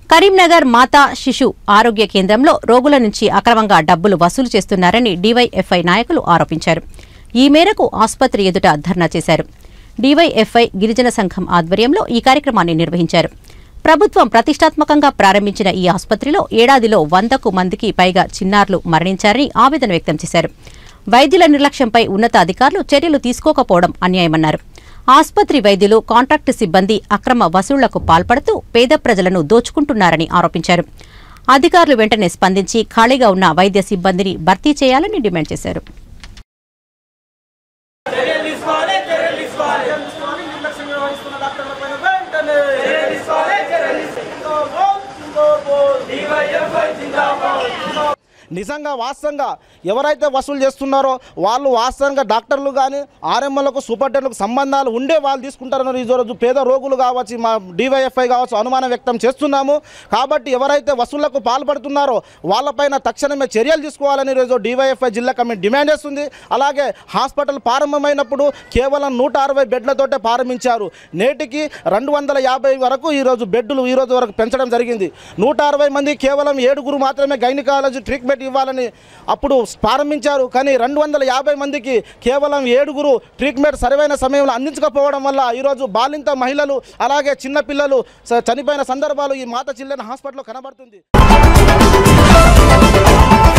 కరీంనగర్ మాతా శిశు ఆరోగ్య కేంద్రంలో రోగుల నుంచి అక్రమంగా డబ్బులు వసూలు చేస్తున్నారని డీవైఎఫ్ఐ నాయకులు ఆరోపించారు ఈ మేరకు ఆసుపత్రి ఎదుట ధర్నా చేశారు డీవైఎఫ్ఐ గిరిజన సంఘం ఆధ్వర్యంలో ఈ కార్యక్రమాన్ని నిర్వహించారు ప్రభుత్వం ప్రతిష్టాత్మకంగా ప్రారంభించిన ఈ ఆసుపత్రిలో ఏడాదిలో వందకు మందికి పైగా చిన్నారులు మరణించారని ఆవేదన వ్యక్తం చేశారు వైద్యుల నిర్లక్ష్యంపై ఉన్నత అధికారులు చర్యలు తీసుకోకపోవడం అన్యాయమన్నారు ఆసుపత్రి వైద్యులు కాంట్రాక్టు సిబ్బంది అక్రమ వసూళ్లకు పాల్పడుతూ పేద ప్రజలను దోచుకుంటున్నారని ఆరోపించారు అధికారులు వెంటనే స్పందించి ఖాళీగా ఉన్న వైద్య సిబ్బందిని భర్తీ చేయాలని డిమాండ్ చేశారు నిజంగా వాస్తవంగా ఎవరైతే వసూలు చేస్తున్నారో వాళ్ళు వాస్తవంగా డాక్టర్లు కానీ ఆర్ఎంఎల్లకు సూపరింటెండెంట్లకు సంబంధాలు ఉండే వాళ్ళు తీసుకుంటారని ఈరోజు పేద రోగులు కావచ్చు మా డివైఎఫ్ఐ కావచ్చు అనుమానం వ్యక్తం చేస్తున్నాము కాబట్టి ఎవరైతే వసూళ్లకు పాల్పడుతున్నారో వాళ్ళపైన తక్షణమే చర్యలు తీసుకోవాలని ఈరోజు డివైఎఫ్ఐ జిల్లా కమిటీ డిమాండ్ చేస్తుంది అలాగే హాస్పిటల్ ప్రారంభమైనప్పుడు కేవలం నూట అరవై బెడ్లతోటే ప్రారంభించారు నేటికి రెండు వందల యాభై వరకు ఈరోజు బెడ్లు ఈ రోజు వరకు పెంచడం జరిగింది నూట అరవై మంది కేవలం ఏడుగురు మాత్రమే గైనకాలజీ ట్రీట్మెంట్ ఇవ్వాలని అప్పుడు ప్రారంభించారు కానీ రెండు వందల యాభై మందికి కేవలం ఏడుగురు ట్రీట్మెంట్ సరైన సమయంలో అందించకపోవడం వల్ల ఈరోజు బాలింత మహిళలు అలాగే చిన్నపిల్లలు స- చనిపోయిన సందర్భాలు ఈ మాత చిల్డ్రన్ హాస్పిటల్లో కనబడుతుంది